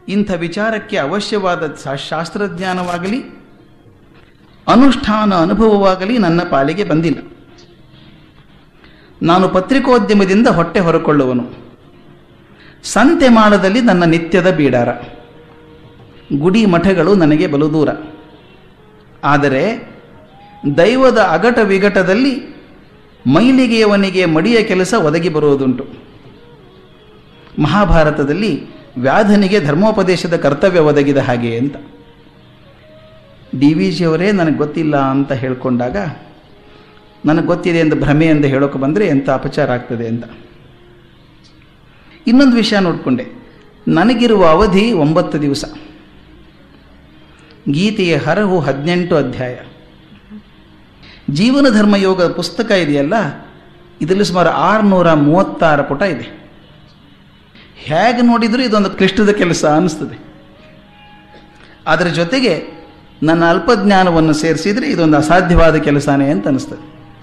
ಇಂಥ ವಿಚಾರಕ್ಕೆ ಅವಶ್ಯವಾದ ಶಾ- ಶಾಸ್ತ್ರಜ್ಞಾನವಾಗಲಿ ಅನುಷ್ಠಾನ ಅನುಭವವಾಗಲಿ ನನ್ನ ಪಾಲಿಗೆ ಬಂದಿಲ್ಲ ನಾನು ಪತ್ರಿಕೋದ್ಯಮದಿಂದ ಹೊಟ್ಟೆ ಹೊರಕೊಳ್ಳುವನು ಸಂತೆ ಮಾಡದಲ್ಲಿ ನನ್ನ ನಿತ್ಯದ ಬೀಡಾರ ಗುಡಿ ಮಠಗಳು ನನಗೆ ಬಲು ದೂರ ಆದರೆ ದೈವದ ಅಗಟ ವಿಗಟದಲ್ಲಿ ಮೈಲಿಗೆಯವನಿಗೆ ಮಡಿಯ ಕೆಲಸ ಒದಗಿ ಬರುವುದುಂಟು ಮಹಾಭಾರತದಲ್ಲಿ ವ್ಯಾಧನಿಗೆ ಧರ್ಮೋಪದೇಶದ ಕರ್ತವ್ಯ ಒದಗಿದ ಹಾಗೆ ಅಂತ ಡಿ ವಿ ಜಿಯವರೇ ನನಗೆ ಗೊತ್ತಿಲ್ಲ ಅಂತ ಹೇಳ್ಕೊಂಡಾಗ ನನಗೆ ಗೊತ್ತಿದೆ ಎಂದು ಭ್ರಮೆ ಎಂದು ಹೇಳೋಕೆ ಬಂದರೆ ಎಂಥ ಅಪಚಾರ ಆಗ್ತದೆ ಅಂತ ಇನ್ನೊಂದು ವಿಷಯ ನೋಡಿಕೊಂಡೆ ನನಗಿರುವ ಅವಧಿ ಒಂಬತ್ತು ದಿವಸ ಗೀತೆಯ ಹರಹು ಹದಿನೆಂಟು ಅಧ್ಯಾಯ ಜೀವನ ಧರ್ಮ ಯೋಗ ಪುಸ್ತಕ ಇದೆಯಲ್ಲ ಇದರಲ್ಲಿ ಸುಮಾರು ಆರುನೂರ ಮೂವತ್ತಾರು ಪುಟ ಇದೆ ಹೇಗೆ ನೋಡಿದರೂ ಇದೊಂದು ಕ್ಲಿಷ್ಟದ ಕೆಲಸ ಅನಿಸ್ತದೆ ಅದರ ಜೊತೆಗೆ ನನ್ನ ಅಲ್ಪಜ್ಞಾನವನ್ನು ಸೇರಿಸಿದರೆ ಇದೊಂದು ಅಸಾಧ್ಯವಾದ ಕೆಲಸನೇ ಅಂತ ಅನಿಸ್ತದೆ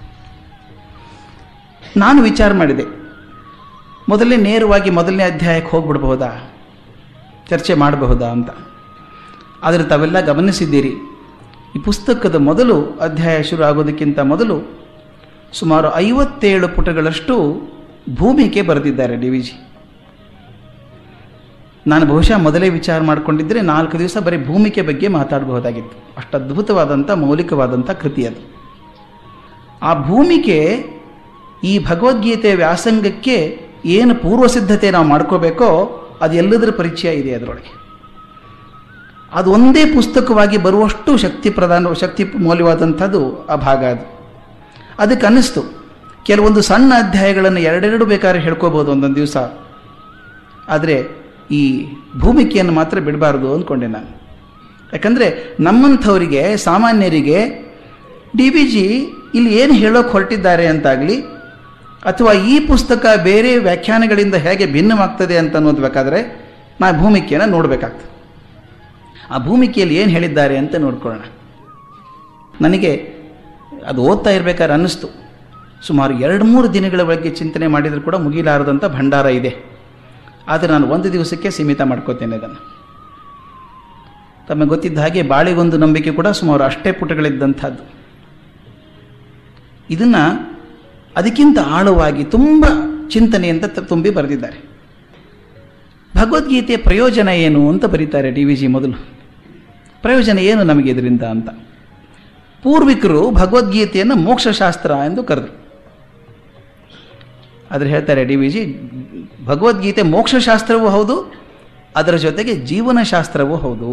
ನಾನು ವಿಚಾರ ಮಾಡಿದೆ ಮೊದಲನೇ ನೇರವಾಗಿ ಮೊದಲನೇ ಅಧ್ಯಾಯಕ್ಕೆ ಹೋಗ್ಬಿಡ್ಬಹುದಾ ಚರ್ಚೆ ಮಾಡಬಹುದಾ ಅಂತ ಆದರೆ ತಾವೆಲ್ಲ ಗಮನಿಸಿದ್ದೀರಿ ಈ ಪುಸ್ತಕದ ಮೊದಲು ಅಧ್ಯಾಯ ಶುರು ಆಗೋದಕ್ಕಿಂತ ಮೊದಲು ಸುಮಾರು ಐವತ್ತೇಳು ಪುಟಗಳಷ್ಟು ಭೂಮಿಕೆ ಬರೆದಿದ್ದಾರೆ ಡಿ ವಿ ಜಿ ನಾನು ಬಹುಶಃ ಮೊದಲೇ ವಿಚಾರ ಮಾಡಿಕೊಂಡಿದ್ದರೆ ನಾಲ್ಕು ದಿವಸ ಬರೀ ಭೂಮಿಕೆ ಬಗ್ಗೆ ಮಾತಾಡಬಹುದಾಗಿತ್ತು ಅಷ್ಟು ಅದ್ಭುತವಾದಂಥ ಮೌಲಿಕವಾದಂಥ ಕೃತಿ ಅದು ಆ ಭೂಮಿಕೆ ಈ ಭಗವದ್ಗೀತೆ ವ್ಯಾಸಂಗಕ್ಕೆ ಏನು ಪೂರ್ವ ಸಿದ್ಧತೆ ನಾವು ಮಾಡ್ಕೋಬೇಕೋ ಅದು ಎಲ್ಲದರ ಪರಿಚಯ ಇದೆ ಅದರೊಳಗೆ ಅದು ಒಂದೇ ಪುಸ್ತಕವಾಗಿ ಬರುವಷ್ಟು ಶಕ್ತಿ ಪ್ರಧಾನ ಶಕ್ತಿ ಮೌಲ್ಯವಾದಂಥದ್ದು ಆ ಭಾಗ ಅದು ಅದಕ್ಕೆ ಅನ್ನಿಸ್ತು ಕೆಲವೊಂದು ಸಣ್ಣ ಅಧ್ಯಾಯಗಳನ್ನು ಎರಡೆರಡು ಬೇಕಾದ್ರೆ ಹೇಳ್ಕೋಬೋದು ಒಂದೊಂದು ದಿವಸ ಆದರೆ ಈ ಭೂಮಿಕೆಯನ್ನು ಮಾತ್ರ ಬಿಡಬಾರ್ದು ಅಂದ್ಕೊಂಡೆ ನಾನು ಯಾಕಂದರೆ ನಮ್ಮಂಥವರಿಗೆ ಸಾಮಾನ್ಯರಿಗೆ ಡಿ ಬಿ ಜಿ ಇಲ್ಲಿ ಏನು ಹೇಳೋಕೆ ಹೊರಟಿದ್ದಾರೆ ಅಂತಾಗಲಿ ಅಥವಾ ಈ ಪುಸ್ತಕ ಬೇರೆ ವ್ಯಾಖ್ಯಾನಗಳಿಂದ ಹೇಗೆ ಭಿನ್ನವಾಗ್ತದೆ ಅಂತ ಅನ್ನೋದು ಬೇಕಾದರೆ ನಾ ಭೂಮಿಕೆಯನ್ನು ನೋಡಬೇಕಾಗ್ತದೆ ಆ ಭೂಮಿಕೆಯಲ್ಲಿ ಏನು ಹೇಳಿದ್ದಾರೆ ಅಂತ ನೋಡ್ಕೊಳ್ಳೋಣ ನನಗೆ ಅದು ಓದ್ತಾ ಇರಬೇಕಾದ್ರೆ ಅನ್ನಿಸ್ತು ಸುಮಾರು ಎರಡು ಮೂರು ದಿನಗಳ ಬಗ್ಗೆ ಚಿಂತನೆ ಮಾಡಿದರೂ ಕೂಡ ಮುಗಿಲಾರದಂಥ ಭಂಡಾರ ಇದೆ ಆದರೆ ನಾನು ಒಂದು ದಿವಸಕ್ಕೆ ಸೀಮಿತ ಮಾಡ್ಕೋತೇನೆ ಅದನ್ನು ತಮಗೆ ಗೊತ್ತಿದ್ದ ಹಾಗೆ ಬಾಳೆಗೊಂದು ನಂಬಿಕೆ ಕೂಡ ಸುಮಾರು ಅಷ್ಟೇ ಪುಟಗಳಿದ್ದಂಥದ್ದು ಇದನ್ನು ಅದಕ್ಕಿಂತ ಆಳವಾಗಿ ತುಂಬ ಚಿಂತನೆಯಿಂದ ತ- ತುಂಬಿ ಬರೆದಿದ್ದಾರೆ ಭಗವದ್ಗೀತೆಯ ಪ್ರಯೋಜನ ಏನು ಅಂತ ಬರೀತಾರೆ ಡಿ ವಿ ಜಿ ಮೊದಲು ಪ್ರಯೋಜನ ಏನು ನಮಗೆ ಇದರಿಂದ ಅಂತ ಪೂರ್ವಿಕರು ಭಗವದ್ಗೀತೆಯನ್ನು ಮೋಕ್ಷಶಾಸ್ತ್ರ ಎಂದು ಕರೆದರು ಆದರೆ ಹೇಳ್ತಾರೆ ಡಿ ವಿ ಜಿ ಭಗವದ್ಗೀತೆ ಮೋಕ್ಷಶಾಸ್ತ್ರವೂ ಹೌದು ಅದರ ಜೊತೆಗೆ ಜೀವನಶಾಸ್ತ್ರವೂ ಹೌದು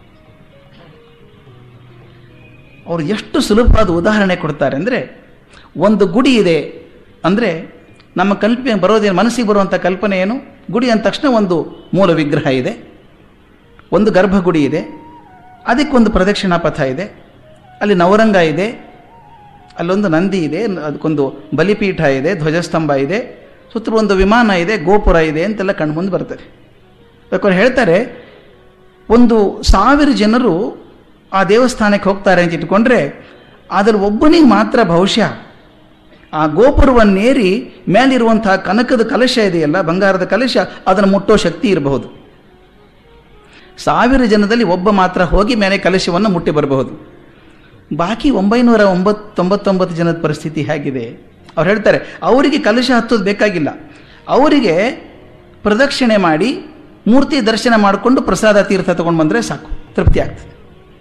ಅವರು ಎಷ್ಟು ಸುಲಭವಾದ ಉದಾಹರಣೆ ಕೊಡ್ತಾರೆ ಅಂದರೆ ಒಂದು ಗುಡಿ ಇದೆ ಅಂದರೆ ನಮ್ಮ ಕಲ್ಪನೆ ಬರೋದೇನು ಮನಸ್ಸಿಗೆ ಬರುವಂಥ ಕಲ್ಪನೆ ಏನು ಗುಡಿ ಅಂದ ತಕ್ಷಣ ಒಂದು ಮೂಲ ವಿಗ್ರಹ ಇದೆ ಒಂದು ಗರ್ಭಗುಡಿ ಇದೆ ಅದಕ್ಕೊಂದು ಪ್ರದಕ್ಷಿಣಾ ಪಥ ಇದೆ ಅಲ್ಲಿ ನವರಂಗ ಇದೆ ಅಲ್ಲೊಂದು ನಂದಿ ಇದೆ ಅದಕ್ಕೊಂದು ಬಲಿಪೀಠ ಇದೆ ಧ್ವಜಸ್ತಂಭ ಇದೆ ಸುತ್ತಲೂ ಒಂದು ವಿಮಾನ ಇದೆ ಗೋಪುರ ಇದೆ ಅಂತೆಲ್ಲ ಕಣ್ಮುಂದೆ ಬರ್ತದೆ ಬೇಕಾದ್ರೆ ಹೇಳ್ತಾರೆ ಒಂದು ಸಾವಿರ ಜನರು ಆ ದೇವಸ್ಥಾನಕ್ಕೆ ಹೋಗ್ತಾರೆ ಅಂತ ಇಟ್ಕೊಂಡ್ರೆ ಅದರಲ್ಲಿ ಒಬ್ಬನಿಗೆ ಮಾತ್ರ ಬಹುಶಃ ಆ ಗೋಪುರವನ್ನೇರಿ ಮೇಲಿರುವಂತಹ ಕನಕದ ಕಲಶ ಇದೆಯಲ್ಲ ಬಂಗಾರದ ಕಲಶ ಅದನ್ನು ಮುಟ್ಟೋ ಶಕ್ತಿ ಇರಬಹುದು ಸಾವಿರ ಜನದಲ್ಲಿ ಒಬ್ಬ ಮಾತ್ರ ಹೋಗಿ ಮೇಲೆ ಕಲಶವನ್ನು ಮುಟ್ಟಿ ಬರಬಹುದು ಬಾಕಿ ಒಂಬೈನೂರ ಒಂಬತ್ತು ತೊಂಬತ್ತೊಂಬತ್ತು ಜನದ ಪರಿಸ್ಥಿತಿ ಹೇಗಿದೆ ಅವ್ರು ಹೇಳ್ತಾರೆ ಅವರಿಗೆ ಕಲಶ ಹತ್ತೋದು ಬೇಕಾಗಿಲ್ಲ ಅವರಿಗೆ ಪ್ರದಕ್ಷಿಣೆ ಮಾಡಿ ಮೂರ್ತಿ ದರ್ಶನ ಮಾಡಿಕೊಂಡು ಪ್ರಸಾದ ತೀರ್ಥ ತಗೊಂಡು ಬಂದರೆ ಸಾಕು ತೃಪ್ತಿ ಆಗ್ತದೆ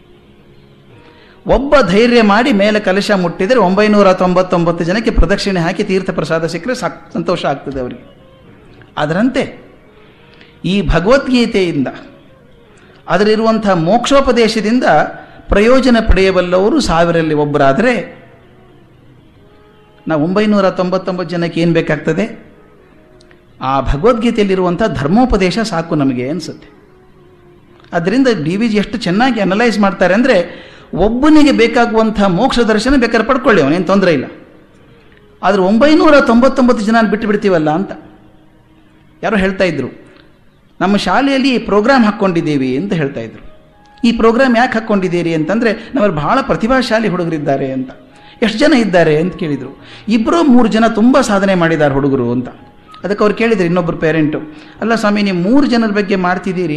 ಒಬ್ಬ ಧೈರ್ಯ ಮಾಡಿ ಮೇಲೆ ಕಲಶ ಮುಟ್ಟಿದರೆ ಒಂಬೈನೂರ ತೊಂಬತ್ತೊಂಬತ್ತು ಜನಕ್ಕೆ ಪ್ರದಕ್ಷಿಣೆ ಹಾಕಿ ತೀರ್ಥ ಪ್ರಸಾದ ಸಿಕ್ಕರೆ ಸಾಕು ಸಂತೋಷ ಆಗ್ತದೆ ಅವರಿಗೆ ಅದರಂತೆ ಈ ಭಗವದ್ಗೀತೆಯಿಂದ ಅದರಲ್ಲಿರುವಂಥ ಮೋಕ್ಷೋಪದೇಶದಿಂದ ಪ್ರಯೋಜನ ಪಡೆಯಬಲ್ಲವರು ಸಾವಿರಲ್ಲಿ ಒಬ್ಬರಾದರೆ ನಾವು ಒಂಬೈನೂರ ತೊಂಬತ್ತೊಂಬತ್ತು ಜನಕ್ಕೆ ಏನು ಬೇಕಾಗ್ತದೆ ಆ ಭಗವದ್ಗೀತೆಯಲ್ಲಿರುವಂಥ ಧರ್ಮೋಪದೇಶ ಸಾಕು ನಮಗೆ ಅನಿಸುತ್ತೆ ಅದರಿಂದ ಡಿ ವಿ ಜಿ ಎಷ್ಟು ಚೆನ್ನಾಗಿ ಅನಲೈಸ್ ಮಾಡ್ತಾರೆ ಅಂದರೆ ಒಬ್ಬನಿಗೆ ಬೇಕಾಗುವಂಥ ಮೋಕ್ಷ ದರ್ಶನ ಬೇಕಾದ್ರೆ ಪಡ್ಕೊಳ್ಳಿ ಅವನೇನು ತೊಂದರೆ ಇಲ್ಲ ಆದರೆ ಒಂಬೈನೂರ ತೊಂಬತ್ತೊಂಬತ್ತು ಜನ ಬಿಟ್ಟು ಬಿಡ್ತೀವಲ್ಲ ಅಂತ ಯಾರೋ ಹೇಳ್ತಾ ಇದ್ರು ನಮ್ಮ ಶಾಲೆಯಲ್ಲಿ ಪ್ರೋಗ್ರಾಮ್ ಹಾಕ್ಕೊಂಡಿದ್ದೀವಿ ಅಂತ ಹೇಳ್ತಾ ಇದ್ರು ಈ ಪ್ರೋಗ್ರಾಮ್ ಯಾಕೆ ಹಾಕ್ಕೊಂಡಿದ್ದೀರಿ ಅಂತಂದರೆ ನಮ್ಮಲ್ಲಿ ಬಹಳ ಪ್ರತಿಭಾಶಾಲಿ ಹುಡುಗರಿದ್ದಾರೆ ಅಂತ ಎಷ್ಟು ಜನ ಇದ್ದಾರೆ ಅಂತ ಕೇಳಿದರು ಇಬ್ಬರು ಮೂರು ಜನ ತುಂಬ ಸಾಧನೆ ಮಾಡಿದ್ದಾರೆ ಹುಡುಗರು ಅಂತ ಅದಕ್ಕೆ ಅವ್ರು ಕೇಳಿದ್ರು ಇನ್ನೊಬ್ಬರು ಪೇರೆಂಟು ಅಲ್ಲ ಸ್ವಾಮಿ ನೀವು ಮೂರು ಜನರ ಬಗ್ಗೆ ಮಾಡ್ತಿದ್ದೀರಿ